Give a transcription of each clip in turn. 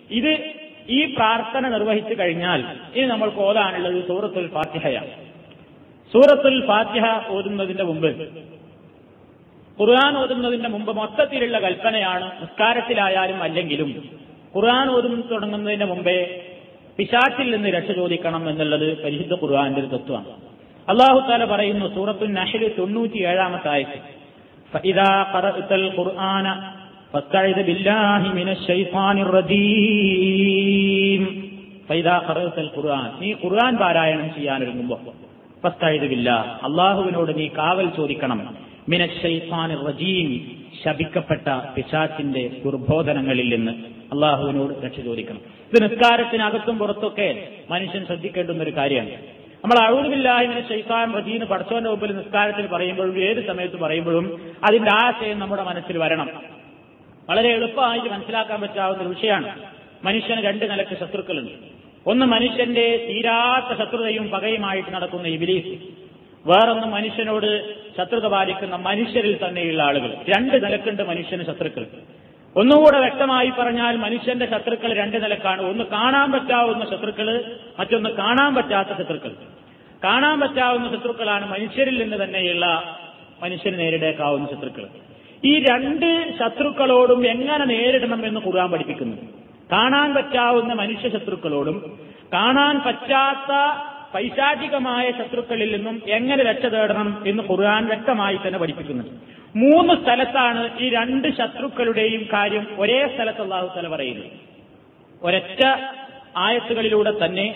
ഇത് ഈ പ്രാർത്ഥന നിർവഹിച്ചു കഴിഞ്ഞാൽ ഇനി നമ്മൾ ഓതാനുള്ളത് സൂറത്തുൽ ഫാത്തിഹയാണ് സൂറത്തുൽ ഫാത്തിഹ ഓതുന്നതിന്റെ മുമ്പ് ഖുർആൻ ഓതുന്നതിന്റെ മുമ്പ് മൊത്തത്തിലുള്ള കൽപ്പനയാണ് നിസ്കാരത്തിലായാലും അല്ലെങ്കിലും ഖുർആൻ ഓതും തുടങ്ങുന്നതിന് മുമ്പേ പിശാച്ചിൽ നിന്ന് രക്ഷ ചോദിക്കണം എന്നുള്ളത് പരിശുദ്ധ ഖുർആന്റെ ഒരു തത്വമാണ് അള്ളാഹു താല പറയുന്നു സൂറത്തുൽ നഹല് തൊണ്ണൂറ്റി ഏഴാമത്തെ ആയത്ത് فإذا قرأت القرآن فاستعذ بالله من الشيطان الرجيم فإذا قرأت القرآن നീ ഖുർആൻ പാരായണം ചെയ്യാൻ ഒരുങ്ങുമ്പോൾ ഫസ്തഴുത് ബില്ല അള്ളാഹുവിനോട് നീ കാവൽ ചോദിക്കണം മിന ഷൈത്താൻ റജീം ശപിക്കപ്പെട്ട പിശാച്ചിന്റെ ദുർബോധനങ്ങളിൽ നിന്ന് അള്ളാഹുവിനോട് രക്ഷ ചോദിക്കണം ഇത് നിസ്കാരത്തിനകത്തും പുറത്തൊക്കെ മനുഷ്യൻ ശ്രദ്ധിക്കേണ്ടുന്ന ഒരു കാര്യമാണ് നമ്മൾ അഴുതുമില്ലാഹിമിന് ഷെയ്ത്താൻ റജീന് പഠിച്ചവന്റെ മുമ്പിൽ നിസ്കാരത്തിൽ പറയുമ്പോഴും ഏത് സമയത്ത് പറയുമ്പോഴും അതിന്റെ ആശയം നമ്മുടെ മനസ്സിൽ വരണം വളരെ എളുപ്പമായിട്ട് മനസ്സിലാക്കാൻ പറ്റാവുന്ന ഒരു വിഷയമാണ് മനുഷ്യന് രണ്ട് നിലക്ക് ശത്രുക്കളുണ്ട് ഒന്ന് മനുഷ്യന്റെ തീരാത്ത ശത്രുതയും പകയുമായിട്ട് നടക്കുന്ന ഇബിലീസ് വേറൊന്ന് മനുഷ്യനോട് ശത്രുത പാലിക്കുന്ന മനുഷ്യരിൽ തന്നെയുള്ള ആളുകൾ രണ്ട് നിലക്കുണ്ട് മനുഷ്യന് ശത്രുക്കൾ ഒന്നുകൂടെ വ്യക്തമായി പറഞ്ഞാൽ മനുഷ്യന്റെ ശത്രുക്കൾ രണ്ട് നിലക്കാണ് ഒന്ന് കാണാൻ പറ്റാവുന്ന ശത്രുക്കൾ മറ്റൊന്ന് കാണാൻ പറ്റാത്ത ശത്രുക്കൾ കാണാൻ പറ്റാവുന്ന ശത്രുക്കളാണ് മനുഷ്യരിൽ നിന്ന് തന്നെയുള്ള മനുഷ്യന് നേരിടേക്കാവുന്ന ശത്രുക്കൾ ഈ രണ്ട് ശത്രുക്കളോടും എങ്ങനെ നേരിടണം എന്ന് ഖുർആൻ പഠിപ്പിക്കുന്നു കാണാൻ പറ്റാവുന്ന മനുഷ്യ ശത്രുക്കളോടും കാണാൻ പറ്റാത്ത പൈശാചികമായ ശത്രുക്കളിൽ നിന്നും എങ്ങനെ രക്ഷ തേടണം എന്ന് ഖുർആൻ വ്യക്തമായി തന്നെ പഠിപ്പിക്കുന്നുണ്ട് മൂന്ന് സ്ഥലത്താണ് ഈ രണ്ട് ശത്രുക്കളുടെയും കാര്യം ഒരേ സ്ഥലത്ത് അള്ളാഹു തല പറയുന്നത് ഒരൊറ്റ ആയത്തുകളിലൂടെ തന്നെ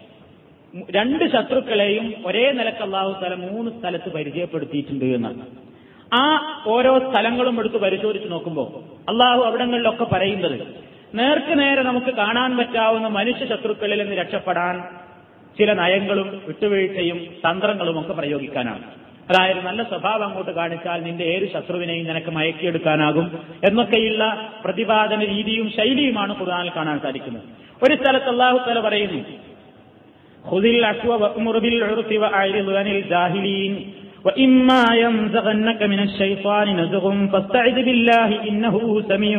രണ്ട് ശത്രുക്കളെയും ഒരേ നിലക്ക് അള്ളാഹു തല മൂന്ന് സ്ഥലത്ത് പരിചയപ്പെടുത്തിയിട്ടുണ്ട് എന്നാണ് ആ ഓരോ സ്ഥലങ്ങളും എടുത്ത് പരിശോധിച്ച് നോക്കുമ്പോൾ അള്ളാഹു അവിടങ്ങളിലൊക്കെ പറയുന്നത് നേർക്ക് നേരെ നമുക്ക് കാണാൻ പറ്റാവുന്ന മനുഷ്യ ശത്രുക്കളിൽ നിന്ന് രക്ഷപ്പെടാൻ ചില നയങ്ങളും വിട്ടുവീഴ്ചയും തന്ത്രങ്ങളും ഒക്കെ പ്രയോഗിക്കാനാണ് അതായത് നല്ല സ്വഭാവം അങ്ങോട്ട് കാണിച്ചാൽ നിന്റെ ഏത് ശത്രുവിനെയും നിനക്ക് മയക്കിയെടുക്കാനാകും എന്നൊക്കെയുള്ള പ്രതിപാദന രീതിയും ശൈലിയുമാണ് ഖുർആനിൽ കാണാൻ സാധിക്കുന്നത് ഒരു സ്ഥലത്ത് അള്ളാഹു തല പറയുന്നു ഖുദിൽ അശ്വ വഅ്മുർ ബിൽ ഉർഫി വഅരിദ് അനിൽ ജാഹിലീൻ وإما ينزغنك من الشيطان نزغ فاستعذ بالله إنه سميع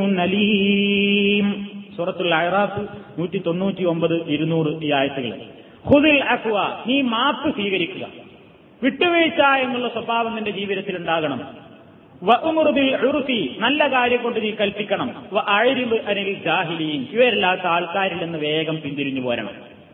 عليم സൂറത്തുൽ അയറാഫ് നൂറ്റി തൊണ്ണൂറ്റി ഒമ്പത് ഇരുന്നൂറ് ഈ ആയത്തുകൾ ഹുദിൽ അക്വ നീ മാപ്പ് സ്വീകരിക്കുക വിട്ടുവീഴ്ച എന്നുള്ള സ്വഭാവം നിന്റെ ജീവിതത്തിൽ ഉണ്ടാകണം വഉമുറുബിൽ ഉറുഫി നല്ല കാര്യം കൊണ്ട് നീ കൽപ്പിക്കണം വ അഴിരിബ് അനിൽ ജാഹിലീൻ ഇവരില്ലാത്ത ആൾക്കാരിൽ നിന്ന് വേഗം പിന്തിരിഞ്ഞു പോരണം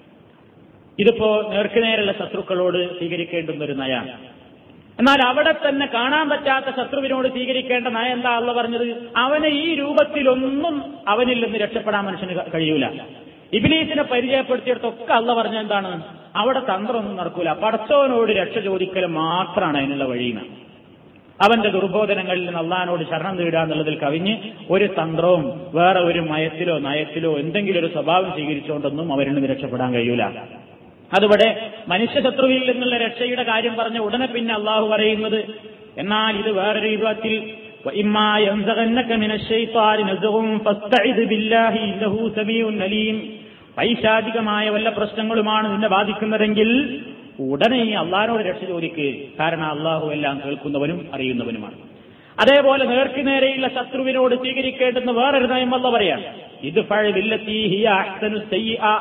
ഇതിപ്പോ നേർക്കുനേരുള്ള ശത്രുക്കളോട് സ്വീകരിക്കേണ്ടുന്ന ഒരു നയാണ് എന്നാൽ അവിടെ തന്നെ കാണാൻ പറ്റാത്ത ശത്രുവിനോട് സ്വീകരിക്കേണ്ട നയം എന്താ അള്ള പറഞ്ഞത് അവനെ ഈ രൂപത്തിലൊന്നും അവനിൽ നിന്ന് രക്ഷപ്പെടാൻ മനുഷ്യന് കഴിയൂല ഇബിലീസിനെ പരിചയപ്പെടുത്തിയിടത്തൊക്കെ അള്ള പറഞ്ഞ എന്താണ് അവിടെ തന്ത്രമൊന്നും നടക്കൂല പടച്ചവനോട് രക്ഷ ചോദിക്കൽ മാത്രമാണ് അതിനുള്ള വഴിയെന്ന് അവന്റെ ദുർബോധനങ്ങളിൽ നിന്ന് അള്ളഹാനോട് ശരണം തേടുക എന്നുള്ളതിൽ കവിഞ്ഞ് ഒരു തന്ത്രവും വേറെ ഒരു മയത്തിലോ നയത്തിലോ എന്തെങ്കിലും ഒരു സ്വഭാവം സ്വീകരിച്ചുകൊണ്ടൊന്നും അവരിൽ നിന്ന് രക്ഷപ്പെടാൻ കഴിയൂല അതുവിടെ മനുഷ്യശത്രുവിൽ നിന്നുള്ള രക്ഷയുടെ കാര്യം പറഞ്ഞ ഉടനെ പിന്നെ അള്ളാഹു പറയുന്നത് എന്നാൽ ഇത് വേറൊരു രൂപത്തിൽ وإما ينزغنك من الشيطان نزغ فاستعذ بالله إنه سميع عليم പൈശാചികമായ വല്ല പ്രശ്നങ്ങളുമാണ് നിന്നെ ബാധിക്കുന്നതെങ്കിൽ ഉടനെ ഈ അള്ളാഹിനോട് രക്ഷ ചോദിക്ക് കാരണം അള്ളാഹു എല്ലാം കേൾക്കുന്നവനും അറിയുന്നവനുമാണ് അതേപോലെ നേർക്കു നേരെയുള്ള ശത്രുവിനോട് സ്വീകരിക്കേണ്ടുന്ന വേറൊരു നയമല്ല പറയാം ഇത് പഴവില്ലത്തീ ഹിയ അഹ്സനു സയ്യിഅ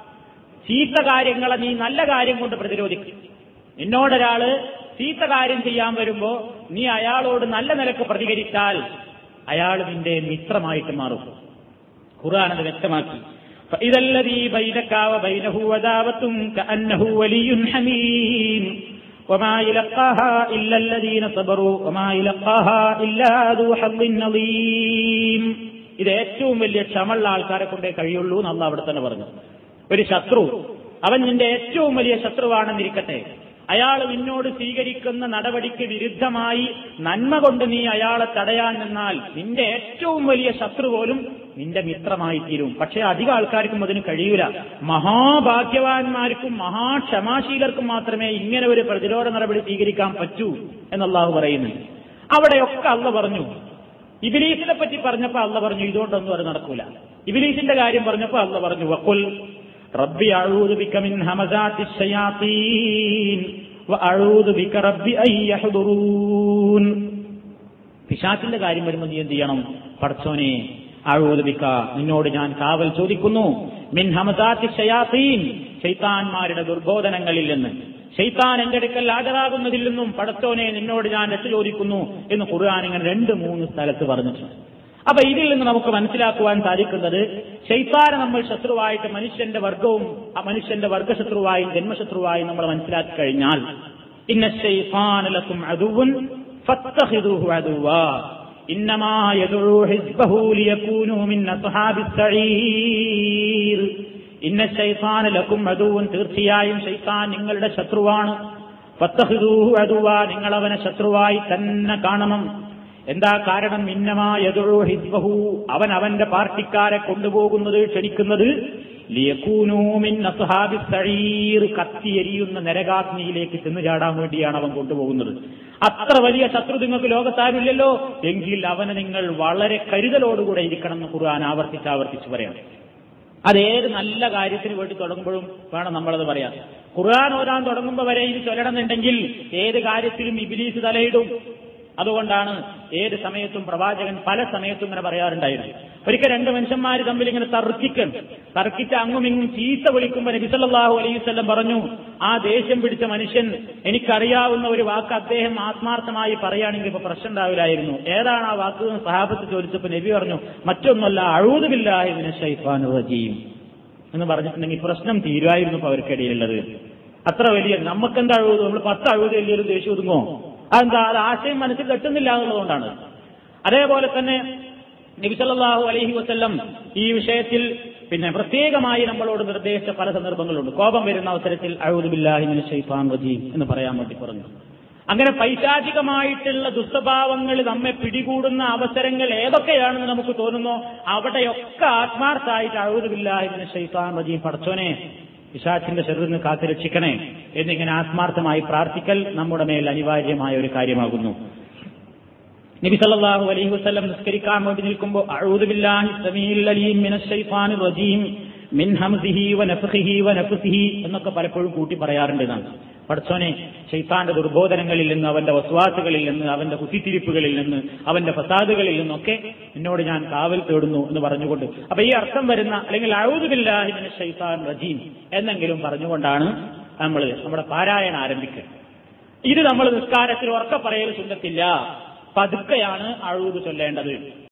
ചീത്ത കാര്യങ്ങളെ നീ നല്ല കാര്യം കൊണ്ട് പ്രതിരോധിക്കും നിന്നോടൊരാള് ചീത്ത കാര്യം ചെയ്യാൻ വരുമ്പോ നീ അയാളോട് നല്ല നിലക്ക് പ്രതികരിച്ചാൽ അയാൾ നിന്റെ മിത്രമായിട്ട് മാറും ഖുർആൻ അത് വ്യക്തമാക്കി فإذا الذي بينك وبينه عداوة كأنه ولي حميم وما يلقاها إلا الذين صبروا وما يلقاها إلا ذو حظ عظيم ഇത് ഏറ്റവും വലിയ ക്ഷമള്ള ആൾക്കാരെ കൊണ്ടേ കഴിയുള്ളൂ എന്ന് അവിടെ തന്നെ പറഞ്ഞു ഒരു ശത്രു അവൻ നിന്റെ ഏറ്റവും വലിയ ശത്രുവാണെന്നിരിക്കട്ടെ അയാൾ നിന്നോട് സ്വീകരിക്കുന്ന നടപടിക്ക് വിരുദ്ധമായി നന്മ കൊണ്ട് നീ അയാളെ തടയാൻ നിന്നാൽ നിന്റെ ഏറ്റവും വലിയ ശത്രു പോലും നിന്റെ മിത്രമായി തീരും പക്ഷെ അധിക ആൾക്കാർക്കും അതിന് കഴിയൂല മഹാഭാഗ്യവാന്മാർക്കും മഹാക്ഷമാശീലർക്കും മാത്രമേ ഇങ്ങനെ ഒരു പ്രതിരോധ നടപടി സ്വീകരിക്കാൻ പറ്റൂ എന്നല്ലാഹു പറയുന്നു അവിടെയൊക്കെ അല്ല പറഞ്ഞു ഇബിലീസിനെ പറ്റി പറഞ്ഞപ്പോ അല്ല പറഞ്ഞു ഇതുകൊണ്ടൊന്നും അത് നടക്കൂല ഇബിലീസിന്റെ കാര്യം പറഞ്ഞപ്പോ അല്ല പറഞ്ഞു വക്കുൽ റബ്ബി അഴൂദ് ബിക മിൻ ഹമസാത്തി ശയാത്തീൻ വഅഊദു ബിക റബ്ബി അൻ യഹ്ദുറൂൻ പിശാചിന്റെ കാര്യം വരുമ്പോൾ നീ എന്ത് ചെയ്യണം പടച്ചോനെ അഴൂതുബിക്ക നിന്നോട് ഞാൻ കാവൽ ചോദിക്കുന്നു മിൻ ഹമസാത്തി ഷയാത്തീൻ ശൈത്താന്മാരുടെ ദുർബോധനങ്ങളിൽ നിന്ന് ശൈത്താൻ എന്റെ അടുക്കൽ ഹാജരാകുന്നതിൽ നിന്നും പടത്തോനെ നിന്നോട് ഞാൻ രക്ഷ ചോദിക്കുന്നു എന്ന് ഖുർആൻ ഇങ്ങനെ രണ്ട് മൂന്ന് സ്ഥലത്ത് പറഞ്ഞിട്ടുണ്ട് അപ്പൊ ഇതിൽ നിന്ന് നമുക്ക് മനസ്സിലാക്കുവാൻ സാധിക്കുന്നത് ശൈത്താനെ നമ്മൾ ശത്രുവായിട്ട് മനുഷ്യന്റെ വർഗവും ആ മനുഷ്യന്റെ വർഗശത്രുവായും ജന്മശത്രുവായും നമ്മൾ മനസ്സിലാക്കി കഴിഞ്ഞാൽ ഇന്ന ശൈത്താനലക്കും അതുവും ഫത്തഹിദൂഹു അതുവാ إنما يدعو حزبه ليكونوا من أصحاب السعير ഇന്ന ശൈത്താൻ ലക്കും അദുവും തീർച്ചയായും ശൈത്താൻ നിങ്ങളുടെ ശത്രുവാണ് ഫത്തഹിദൂഹു അദുവ നിങ്ങൾ അവനെ ശത്രുവായി തന്നെ കാണണം എന്താ കാരണം ഇന്നമായതൊഴു ഹിസ്ബഹു അവൻ അവന്റെ പാർട്ടിക്കാരെ കൊണ്ടുപോകുന്നത് ക്ഷണിക്കുന്നത് ലിയക്കൂനൂമിൻ അസ്ഹാബി സഴീർ കത്തിയെരിയുന്ന നരകാഗ്നിയിലേക്ക് ചെന്ന് ചാടാൻ വേണ്ടിയാണ് അവൻ കൊണ്ടുപോകുന്നത് അത്ര വലിയ ശത്രു നിങ്ങൾക്ക് ലോകത്താരുമില്ലല്ലോ എങ്കിൽ അവനെ നിങ്ങൾ വളരെ കരുതലോടുകൂടെ ഇരിക്കണം എന്ന് ഖുർആൻ ആവർത്തിച്ച് ആവർത്തിച്ച് പറയാം അതേത് നല്ല കാര്യത്തിന് വേണ്ടി തുടങ്ങുമ്പോഴും വേണം നമ്മളത് പറയാം ഖുർആൻ ഓരാൻ തുടങ്ങുമ്പോൾ വരെ ഇത് ചൊല്ലണമെന്നുണ്ടെങ്കിൽ ഏത് കാര്യത്തിലും ഇബിലീസ് തലയിടും അതുകൊണ്ടാണ് ഏത് സമയത്തും പ്രവാചകൻ പല സമയത്തും ഇങ്ങനെ പറയാറുണ്ടായിരുന്നു ഒരിക്കൽ രണ്ട് മനുഷ്യന്മാർ തമ്മിൽ ഇങ്ങനെ തർക്കിക്കണം തർക്കിച്ച് അങ്ങും ഇങ്ങും ചീത്ത വിളിക്കുമ്പോൾ നബി സല്ലല്ലാഹു അലൈഹി വസല്ലം പറഞ്ഞു ആ ദേഷ്യം പിടിച്ച മനുഷ്യൻ എനിക്കറിയാവുന്ന ഒരു വാക്ക് അദ്ദേഹം ആത്മാർത്ഥമായി പറയുകയാണെങ്കിൽ ഇപ്പൊ പ്രശ്നം ഉണ്ടാവില്ലായിരുന്നു ഏതാണ് ആ വാക്ക് എന്ന് സഹാബത്ത് ചോദിച്ചപ്പോൾ നബി പറഞ്ഞു മറ്റൊന്നല്ല അഴുതുമില്ലാഹിദിന ഷൈഫാൻ റജീം എന്ന് പറഞ്ഞിട്ടുണ്ടെങ്കിൽ പ്രശ്നം തീരുമായിരുന്നു ഇപ്പൊ അവർക്കിടയിലുള്ളത് അത്ര വലിയ നമുക്കെന്താ അഴുത് നമ്മൾ പത്ത് അഴുത് വലിയൊരു ദേഷ്യം ഒതുങ്ങോ അതെന്താ അത് ആശയം മനസ്സിൽ തട്ടുന്നില്ല എന്നുള്ളതുകൊണ്ടാണ് അതേപോലെ തന്നെ നബിസല്ലാഹു അലൈഹി വസ്ല്ലം ഈ വിഷയത്തിൽ പിന്നെ പ്രത്യേകമായി നമ്മളോട് നിർദ്ദേശിച്ച പല സന്ദർഭങ്ങളുണ്ട് കോപം വരുന്ന അവസരത്തിൽ അഴുതുബില്ലാഹിമിന് ഷെയ്ഫാൻ റജീം എന്ന് പറയാൻ വേണ്ടി പറഞ്ഞു അങ്ങനെ പൈശാചികമായിട്ടുള്ള ദുസ്വഭാവങ്ങൾ നമ്മെ പിടികൂടുന്ന അവസരങ്ങൾ ഏതൊക്കെയാണെന്ന് നമുക്ക് തോന്നുന്നോ അവിടെയൊക്കെ ആത്മാർത്ഥായിട്ട് അഴുതുബില്ലാഹിമിന് ഷെയ്ഫാൻ റജീം പടച്ചോനെ പിശാച്ചിന്റെ ശരീരത്തിന് കാത്തുരക്ഷിക്കണേ എന്നിങ്ങനെ ആത്മാർത്ഥമായി പ്രാർത്ഥിക്കൽ നമ്മുടെ മേൽ അനിവാര്യമായ ഒരു കാര്യമാകുന്നു നബി സല്ലല്ലാഹു അലൈഹി വസല്ലം നിസ്കരിക്കാൻ വേണ്ടി നിൽക്കുമ്പോൾ അഊദു ബില്ലാഹി സമീഉൽ അലീം മിനശ് ശൈത്താനിർ റജീം മിൻ ഹംസിഹി വനഫ്ഖിഹി വനഫ്സിഹി എന്നൊക്കെ പലപ്പോഴും കൂട്ടി പറയാറുണ്ട് നാം പടച്ചോനെ ശൈത്താന്റെ ദുർബോധനങ്ങളിൽ നിന്ന് അവന്റെ വസ്വാസുകളിൽ നിന്ന് അവന്റെ കുത്തിത്തിരിപ്പുകളിൽ നിന്ന് അവന്റെ ഫസാദുകളിൽ നിന്നൊക്കെ എന്നോട് ഞാൻ കാവൽ തേടുന്നു എന്ന് പറഞ്ഞുകൊണ്ട് അപ്പൊ ഈ അർത്ഥം വരുന്ന അല്ലെങ്കിൽ അഊദു ബില്ലാഹി മിനശ് ശൈത്താൻ റജീം എന്നെങ്കിലും പറഞ്ഞുകൊണ്ടാണ് നമ്മൾ നമ്മുടെ പാരായണം ആരംഭിക്കുക ഇത് നമ്മൾ നിസ്കാരത്തിൽ ഉറക്ക പറയൽ സുന്നത്തില്ല പതുക്കെയാണ് അഴൂത് ചൊല്ലേണ്ടത്